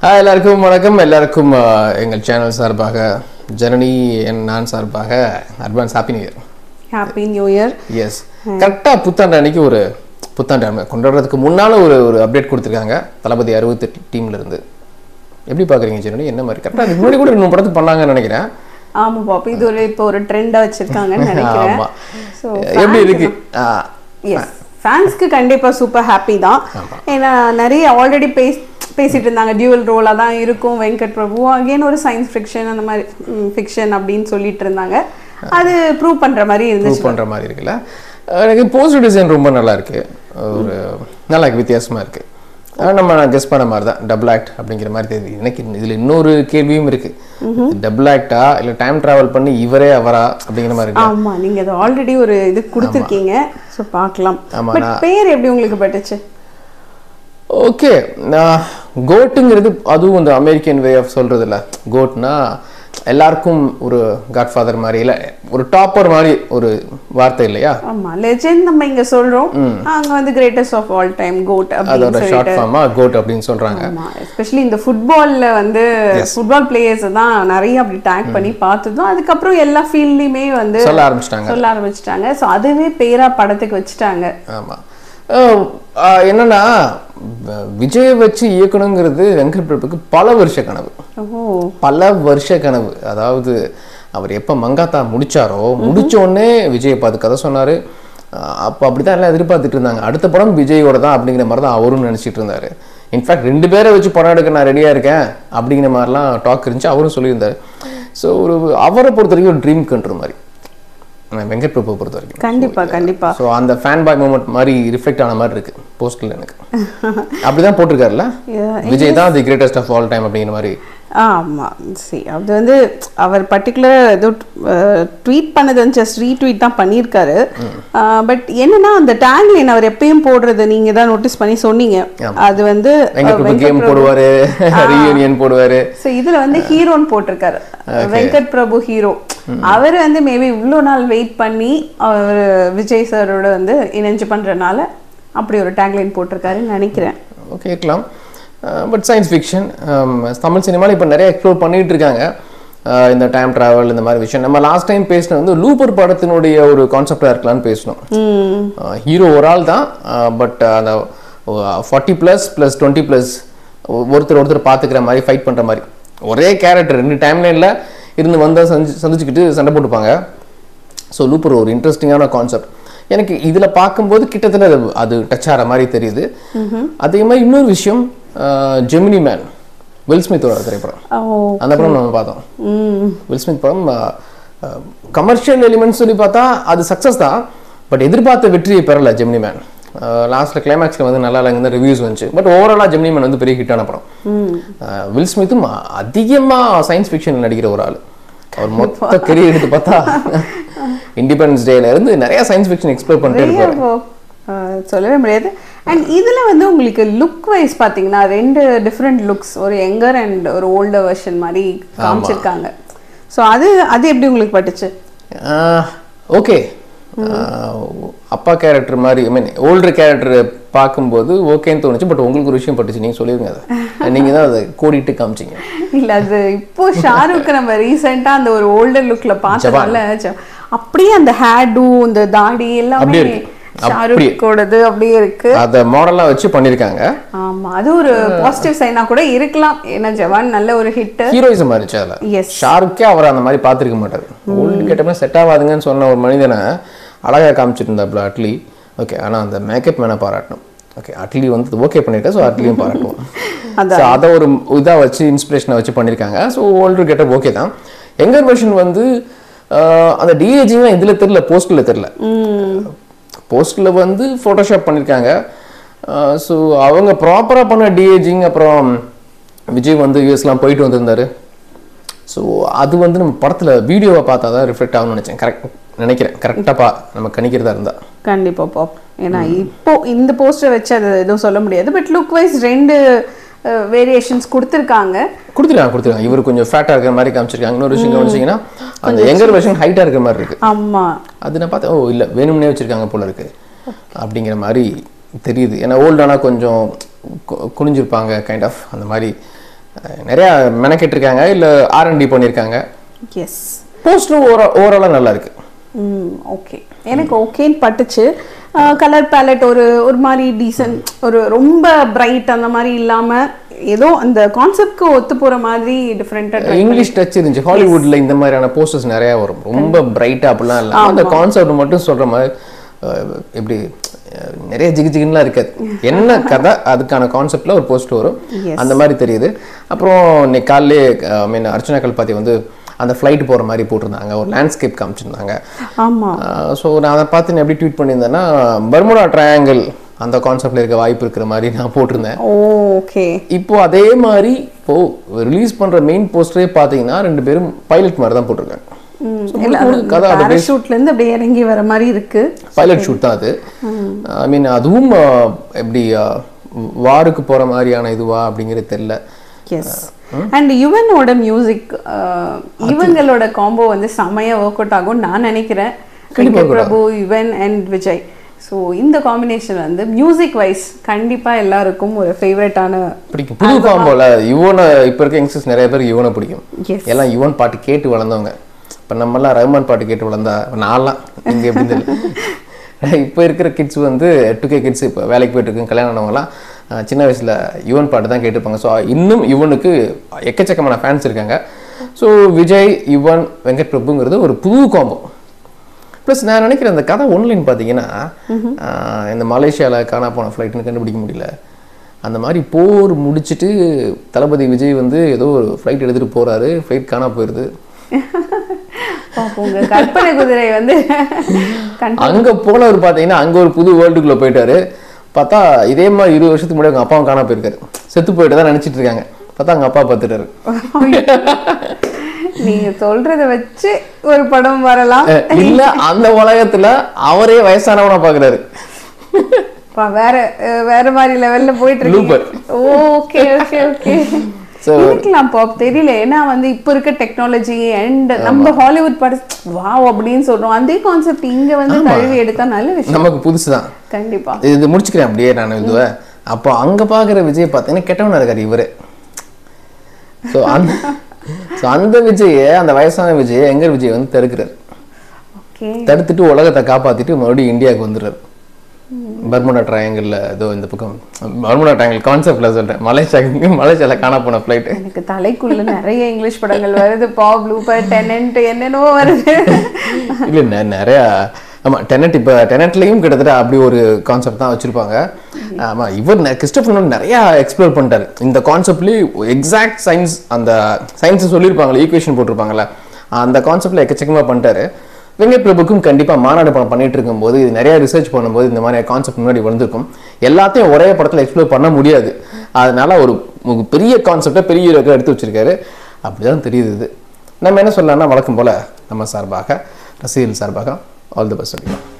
Hi எல்லாருக்கும் வணக்கம் எல்லாருக்கும் அஹ், எங்கள் சேனல் சார்பாக ஜனனி என் நான் சார்பாக advance happy new year happy new year yes கரெக்டாக புத்தாண்டு அன்னைக்கு ஒரு புத்தாண்டு அன்னை கொண்டாடுறதுக்கு முன்னால் ஒரு ஒரு அப்டேட் கொடுத்துருக்காங்க தளபதி அறுபத்தெட்டு டீம்ல இருந்து எப்படி பார்க்குறீங்க ஜனனி என்ன மாதிரி கரெக்டாக அதுக்கு முன்னாடி கூட இன்னும் படத்துக்கு பண்ணாங்கன்னு நினைக்கிறேன் ஆமா பாப்பா இது ஒரு இப்போ ஒரு ட்ரெண்டா வச்சிருக்காங்கன்னு நினைக்கிறேன் ஆமா ஸோ எப்படி இருக்கு ஆ, எஸ் ஃபேன்ஸ்க்கு கண்டிப்பா சூப்பர் ஹாப்பி தான் ஏன்னா நிறைய ஆல்ரெடி பேஸ் பேசிட்டு இருந்தாங்க டியூவல் ரோலாக தான் இருக்கும் வெங்கட் பிரபு அகைன் ஒரு சயின்ஸ் ஃபிக்ஷன் அந்த மாதிரி ஃபிக்ஷன் அப்படின்னு சொல்லிட்டு இருந்தாங்க அது ப்ரூவ் பண்ற மாதிரி இருந்துச்சு ப்ரூவ் பண்ணுற மாதிரி இருக்குல்ல எனக்கு போஸ்டர் டிசைன் ரொம்ப நல்லா இருக்கு ஒரு நல்லா இருக்கு வித்தியாசமா இருக்கு ஆனா நம்ம கெஸ் பண்ண மாதிரி தான் டபுள் ஆக்ட் அப்படிங்கிற மாதிரி தெரியுது எனக்கு இதுல இன்னொரு கேள்வியும் இருக்கு டபுள் ஆக்டா இல்ல டைம் டிராவல் பண்ணி இவரே அவரா அப்படிங்கிற மாதிரி இருக்கு ஆமா நீங்க அது ஆல்ரெடி ஒரு இது கொடுத்துருக்கீங்க ஸோ பார்க்கலாம் ஆமா, பட் பேர் எப்படி உங்களுக்கு பட்டுச்சு ஓகே நான் கோட்டுங்கிறது அதுவும் இந்த அமெரிக்கன் வே ஆஃப் சொல்றது இல்ல கோட்னா எல்லாருக்கும் ஒரு காட்ஃபாதர் மாதிரி இல்ல ஒரு டாப்பர் மாதிரி ஒரு வார்த்தை இல்லையா ஆமா லெஜெண்ட் நம்ம இங்க சொல்றோம் அங்க வந்து greatest of all time GOAT அப்படின்னு அதோட ஷார்ட் ஃபார்மா கோட் அப்படின்னு சொல்றாங்க ஆமா எஸ்பெஷலி இந்த ஃபுட்பால்ல வந்து ஃபுட்பால் பிளேயர்ஸ் தான் நிறைய அப்படி டேக் பண்ணி பார்த்ததும் அதுக்கப்புறம் எல்லா ஃபீல்ட்லயுமே வந்து சொல்ல ஆரம்பிச்சிட்டாங்க சொல்ல ஆரம்பிச்சிட்டாங்க ஸோ அதுவே பேரா படத்துக்கு வச்சுட்டாங்க ஆமா அஹ் அஹ் என்னன்னா வ- விஜயை வச்சு இயக்கணுங்கிறது வெங்கட் பிரபுக்கு பல வருஷ கனவு ஓ பல வருஷ கனவு அதாவது அவர் எப்ப மங்காத்தா முடிச்சாரோ முடிச்ச உடனே விஜயை பார்த்து கதை சொன்னாரு அஹ் அப்போ அப்படிதான் எல்லாம் எதிர்பார்த்துட்டு இருந்தாங்க அடுத்த படம் விஜயோட தான் அப்படிங்கிற மாதிரி தான் அவரும் நினைச்சிட்டு இருந்தாரு இன்ஃபேக்ட் ரெண்டு பேரை வச்சு படம் எடுக்க நான் ரெடியா இருக்கேன் அப்படிங்கிற மாதிரிலாம் டாக் இருந்துச்சு அவரும் சொல்லியிருந்தாரு ஸோ ஒரு அவரை பொறுத்த வரைக்கும் ஒரு ட்ரீம் கண்ட்ரு மாதிரி அஹ் வெங்கட் பிரபு பொறுத்த வரைக்கும் கண்டிப்பா கண்டிப்பா ஸோ அந்த ஃபேன் பாய் மூமெண்ட் மாதிரி ரிஃப்ளெக்ட் ஆன மாதிரி இருக்கு போஸ்டர்ல எனக்கு அப்படிதான் போட்டிருக்காருல்ல Yeah, விஜய் தான் the greatest of all time அப்படிங்கிற மாதிரி ஆமா சரி அது வந்து அவர் பர்டிகுலர் ஏதோ ட்வீட் பண்ணது வந்து ஜஸ்ட் ரீட்வீட் தான் பண்ணியிருக்காரு பட் என்னன்னா அந்த டேக்லைன் அவர் எப்பயும் போடுறது நீங்க தான் நோட்டீஸ் பண்ணி சொன்னீங்க அது வந்து வெங்கட் பிரபு கேம் போடுவாரு ரீயூனியன் போடுவாரு ஸோ இதுல வந்து ஹீரோன்னு போட்டிருக்காரு வெங்கட் பிரபு ஹீரோ அவர் வந்து மேபி இவ்வளோ நாள் வெயிட் பண்ணி அவர் விஜய் சாரோட வந்து இணைஞ்சு பண்றனால அப்படி ஒரு டேக்லைன் போட்டிருக்காருன்னு நினைக்கிறேன் ஓகே இருக்கலாம் பட் சயின்ஸ் ஃபிக்ஷன் தமிழ் சினிமாவில் இப்போ நிறைய எக்ஸ்ப்ளோர் பண்ணிட்டு இருக்காங்க அஹ் இந்த டைம் டிராவல் இந்த மாதிரி விஷயம் நம்ம லாஸ்ட் டைம் பேசினது வந்து லூப்பர் படத்தினுடைய ஒரு கான்செப்டாக இருக்கலாம்னு பேசினோம் ஹீரோ ஒரு ஆள் தான் பட் அந்த forty plus plus twenty plus ஒருத்தர் ஒருத்தர் பார்த்துக்கிற மாதிரி ஃபைட் பண்ணுற மாதிரி ஒரே கேரக்டர் ரெண்டு டைம்லைனில் இருந்து வந்தால் சந்தி சந்திச்சுக்கிட்டு சண்டை போட்டுப்பாங்க ஸோ லூப்பர் ஒரு இன்ட்ரெஸ்டிங்கான கான்செப்ட் எனக்கு இதில் பார்க்கும்போது கிட்டத்தட்ட அது அது டச் ஆகிற மாதிரி தெரியுது அதே மாதிரி இன்னொரு விஷயம் ஜெமினி மேன் வில் ஸ்மித்தோட திரைப்படம் ஓ அந்த படம் நம்ம பார்த்தோம் ம் வில் ஸ்மித் படம் கமர்ஷியல் எலிமெண்ட்ஸ் சொல்லி பார்த்தா அது சக்ஸஸ் தான் பட் எதிர்பார்த்த வெற்றியை பெறல ஜெமினி மேன் லாஸ்ட்டில் கிளைமேக்ஸில் வந்து நல்லா இல்லைங்க ரிவ்யூஸ் வந்துச்சு பட் ஓவராலாக ஜெமினி மேன் வந்து பெரிய ஹிட்டான படம் அஹ் வில் ஸ்மித்தும் அதிகமாக சயின்ஸ் ஃபிக்ஷன் நடிக்கிற ஒரு ஆள் அவர் மொத்த கெரியர் எடுத்து பார்த்தா இண்டிபெண்டன்ஸ் டேல இருந்து நிறைய சயின்ஸ் ஃபிக்ஷன் எக்ஸ்ப்ளோர் பண்ணிட்டே நிறைய இருப்பாரு இப்போ, அஹ், சொல்லவே முடியாது அண்ட் இதுல வந்து உங்களுக்கு லுக் வைஸ் பாத்தீங்கன்னா ரெண்டு டிஃப்ரெண்ட் லுக்ஸ் ஒரு யங்கர் அண்ட் ஒரு ஓல்டர் வெர்ஷன் மாதிரி காமிச்சிருக்காங்க ஸோ அது அது எப்படி உங்களுக்கு பட்டுச்சு ஓகே அப்பா கேரக்டர் மாதிரி ஐ மீன் ஓல்டர் கேரக்டர் பார்க்கும்போது ஓகேன்னு தோணுச்சு பட் உங்களுக்கு ஒரு விஷயம் பட்டுச்சு நீங்க சொல்லிருங்க அதை நீங்க தான் அதை கோடிட்டு காமிச்சீங்க இல்ல அது இப்போ ஷாருக் நம்ம ரீசெண்டா அந்த ஒரு ஓல்டர் லுக்ல பார்த்ததால ஜ- அப்படியே அந்த ஹேடு இந்த தாடி எல்லாமே அப்படியே இருக்கு. அப்படியே. ஷாருக்கோடது அப்படியே இருக்கு அதை மாடலா வச்சு பண்ணிருக்காங்க ஆமா அது ஒரு பாசிட்டிவ் சைனா கூட இருக்கலாம் ஏன்னா ஜவான் நல்ல ஒரு ஹிட் ஹீரோயிசம் இருந்துச்சு அதுல எஸ் ஷாருக்கே அவர் அந்த மாதிரி பார்த்துருக்க மாட்டாரு ஓல்டு கேட்டப்ப செட் ஆகாதுங்கன்னு சொன்ன ஒரு மனிதனை அழகா காமிச்சிட்டு இருந்தாப்புல அட்லி ஓகே ஆனா அந்த மேக்கப் மேனை பாராட்டணும் ஓகே அட்லி வந்து ஓகே பண்ணிட்டேன் ஸோ அட்லியும் பாராட்டுவோம் அதான். ஸோ அதை ஒரு இதா வச்சு இன்ஸ்பிரேஷனை வச்சு பண்ணியிருக்காங்க ஸோ ஓல்டு கெட்டப் ஓகே தான் எங்கர் வெர்ஷன் வந்து ஆஹ், அந்த டிஏஜிங்லாம் இதில் தெரில போஸ்டில் தெரில போஸ்டில் வந்து ஃபோட்டோஷாப் பண்ணியிருக்காங்க ஸோ அவங்க ப்ராப்பராக பண்ண டிஏஜிங் அப்புறம் விஜய் வந்து யூஎஸ்லாம் போயிட்டு வந்திருந்தாரு ஸோ அது வந்து நம்ம படத்தில் வீடியோவை பார்த்தா தான் ரிஃப்ளெக்ட் ஆகும்னு நினச்சேன் கரெக்ட் நினைக்கிறேன் கரெக்டாக பா நம்ம கணிக்கிறதா இருந்தா கண்டிப்பா பாப் ஏன்னா இப்போ இந்த போஸ்டர் வச்சு அது எதுவும் சொல்ல முடியாது பட் லுக் வைஸ் ரெண்டு வேரியேஷன்ஸ் கொடுத்துருக்காங்க கொடுத்துருக்காங்க கொடுத்துருக்காங்க இவர் கொஞ்சம் ஃபேட்டாக இருக்கிற மாதிரி காமிச்சிருக்காங்க இன்னொரு விஷயம் கவனிச்சிங்கன்னா அந்த எங்கர் வெர்ஷன் ஹைட்டாக இருக்கிற மாதிரி இருக்கு ஆமா அது நான் பார்த்தேன் ஓ இல்லை வேணும்னே வச்சிருக்காங்க போல இருக்கு அப்படிங்கிற மாதிரி தெரியுது ஏன்னா ஓல்டானா கொஞ்சம் கு- குனிஞ்சிருப்பாங்க கைண்ட் ஆஃப் அந்த மாதிரி அஹ், நிறைய மெனக்கெட்டிருக்காங்க இல்லை ஆர்என்டி பண்ணியிருக்காங்க எஸ் போஸ்டரும் ஓவரா ஓவராலாக நல்லா இருக்கு ம் ஓகே எனக்கு ஓகேன்னு பட்டுச்சு கலர் பேலட் ஒரு ஒரு மாதிரி டீசன்ட் ஒரு ரொம்ப பிரைட் அந்த மாதிரி இல்லாம ஏதோ அந்த கான்செப்ட்க்கு ஒத்து போற மாதிரி டிஃப்ரெண்ட்டாக இங்கிலீஷ் டச் இருந்துச்சு ஹாலிவுட்ல இந்த மாதிரியான போஸ்டர்ஸ் நிறைய வரும் ரொம்ப பிரைட்டா அப்படிலாம் இல்லை அந்த கான்செப்ட் மட்டும் சொல்ற மாதிரி அஹ், எப்படி அஹ், நிறைய ஜிகு ஜிகுன்னுலாம் இருக்காது என்ன கதை அதுக்கான கான்செப்ட்ல ஒரு போஸ்ட் வரும் Yes. அந்த மாதிரி தெரியுது அப்புறம் இன்னைக்கு காலையிலே ஐ மீன் அர்ச்சனா கல்பாத்தி வந்து அந்த ஃப்ளைட் போற மாதிரி போட்டிருந்தாங்க ஒரு லேண்ட்ஸ்கேப் காமிச்சிருந்தாங்க ஆமா ஸோ நான் அதை பார்த்து நான் எப்படி ட்வீட் பண்ணியிருந்தேன்னா பர்முடா ட்ரையாங்கிள் அந்த கான்செப்ட்ல இருக்க வாய்ப்பு இருக்கிற மாதிரி நான் போட்டிருந்தேன் ஓகே இப்போ அதே மாதிரி இப்போ ரிலீஸ் பண்ற மெயின் போஸ்டரே பாத்தீங்கன்னா ரெண்டு பேரும் பைலட் மாதிரி தான் போட்டிருக்காங்க So, முழுக்க முழுக்க கதை அதை பேரஷூட்ல இருந்து அப்படியே இறங்கி வர மாதிரி இருக்கு பைலட் ஷூட் தான் அது ஐ மீன் அதுவும் அஹ், எப்படி அஹ், வாருக்கு போற மாதிரியான இதுவா அப்படிங்கிறது தெரியல எஸ் அண்ட் யுவனோட மியூசிக் இவங்களோட காம்போ வந்து செமையா ஒர்க் அவுட் ஆகும் நான் நினைக்கிறேன் கண்டிப்பா வெங்கட் பிரபு யுவன் அண்ட் விஜய் ஸோ இந்த காம்பினேஷன் வந்து மியூசிக் வைஸ் கண்டிப்பா எல்லாருக்கும் ஒரு ஃபேவரட்டான பிடிக்கும் புது காம்போல யுவனை இப்போ இருக்க யங்ஸ்டர்ஸ் நிறைய பேர் யுவனை பிடிக்கும் எஸ் எல்லாம் யுவன் பாட்டு கேட்டு வளர்ந்தவங்க இப்போ நம்மலாம் ரஹ்மான் பாட்டு கேட்டு வளர்ந்தா இப்ப நான்லாம் இங்கே எப்படி தெரியல இப்போ இருக்கிற கிட்ஸ் வந்து டூ கே கிட்ஸ் இப்போ வேலைக்கு போயிட்டு இருக்கு கல்யாணம் ஆனவங்கலாம் அஹ், சின்ன வயசில் யுவன் பாட்டு தான் கேட்டிருப்பாங்க ஸோ இன்னும் யுவனுக்கு எக்கச்சக்கமான ஃபேன்ஸ் இருக்காங்க ஸோ விஜய் யுவன் வெங்கட் பிரபுங்கிறது ஒரு புது காம்போ ப்ளஸ் நான் நினைக்கிறேன் அந்த கதை ஒன்லைன் பார்த்தீங்கன்னா ஆஹ், இந்த மலேசியாவில் காணா போன ஃப்ளைட்னு கண்டுபிடிக்க முடியல அந்த மாதிரி போர் முடிச்சிட்டு தளபதி விஜய் வந்து ஏதோ ஒரு ஃப்ளைட் எடுத்துகிட்டு போகிறாரு ஃப்ளைட் காணா போயிடுது பாப்போம், உங்க கற்பனை குதிரை வந்து கண் அங்கே போனவர் பார்த்தீங்கன்னா அங்கே ஒரு புது வேர்ல்டுக்குள்ளே போயிட்டாரு பார்த்தா இதே மாதிரி இருபது வருஷத்துக்கு முன்னாடி அவங்க அப்பாவும் காணா போயிருக்காரு செத்து போயிட்டு தான் நினச்சிட்டு இருக்காங்க பார்த்தா அவங்க அப்பா பார்த்துட்டாரு நீங்க சொல்றத வச்சு ஒரு படம் வரலாம் இல்ல அந்த உலகத்துல அவரே வயசானவனா பாக்குறாரு பா, வேற அஹ், வேற மாதிரி லெவல்ல போயிட்டு Looper. இருக்கீங்க ஓகே ஓகே ஓகே So- இருக்கலாம் பாப் தெரியல ஏன்னா வந்து இப்ப இருக்க டெக்னாலஜி அண்ட் நம்ம ஹாலிவுட் படம் வாவ் அப்படின்னு சொல்றோம் அதே கான்செப்ட் இங்க வந்து தழுவி எடுத்தா நல்ல விஷயம் நமக்கு புதுசுதான் கண்டிப்பா இது முடிச்சுக்கிறேன் அப்படியே நான் இதுவை அப்போ அங்க பாக்குற விஜய் பார்த்தீங்கன்னா கெட்டவனா இருக்காரு இவரு ஸோ அந்த ஸோ அந்த விஜயை அந்த வயசான விஜயை எங்க விஜய் வந்து தடுக்கிறாரு ஓகே தடுத்துட்டு உலகத்தை காப்பாத்திட்டு மறுபடியும் இந்தியாவுக்கு வந்துடுறாரு பர்முடா ட்ரையாங்கிளில் ஏதோ இந்த பக்கம் பர்முடா ட்ரையாங்கிள் கான்செப்ட்ல சொல்றேன் மலேசியாவுக்கு மலேசியால காணா போன ஃப்ளைட்டு எனக்கு தலைக்குள்ள நிறைய இங்கிலீஷ் படங்கள் வருது பா ப்ளூபர் டெனன்ட் என்னென்னவோ வருது இல்ல நெ- நிறைய ஆமா டெனட் இப்போ டெனட்லையும் கிட்டத்தட்ட அப்படி ஒரு கான்செப்ட் தான் வச்சிருப்பாங்க ஆமா இவர் நெ- கிறிஸ்டோபர் நோலன் நிறைய எக்ஸ்ப்ளோர் பண்ணிட்டாரு இந்த கான்செப்ட்லேயே எக்ஸாக்ட் சயின்ஸ் அந்த சயின்ஸ் சொல்லியிருப்பாங்களே ஈக்குவேஷன் போட்டிருப்பாங்கல்ல அந்த கான்செப்ட்ல எக்கச்சக்கமா பண்ணிட்டாரு வெங்கட் பிரபுக்கும் கண்டிப்பா மாநாடு படம் பண்ணிட்டு இருக்கும்போது இது நிறைய ரிசர்ச் பண்ணும்போது இந்த மாதிரி கான்செப்ட் முன்னாடி வந்திருக்கும் எல்லாத்தையும் ஒரே படத்துல எக்ஸ்ப்ளோர் பண்ண முடியாது அதனால ஒரு மு- பெரிய கான்செப்டை பெரிய ஹீரோக்கு எடுத்து வச்சிருக்காரு அப்படிதான் தெரியுது இது நம்ம என்ன சொல்லலாம்னா வழக்கம் போல நம்ம சார்பாக ரசிகர்கள் சார்பாக ஆல் தி பெஸ்ட் சொல்லிக்கலாம்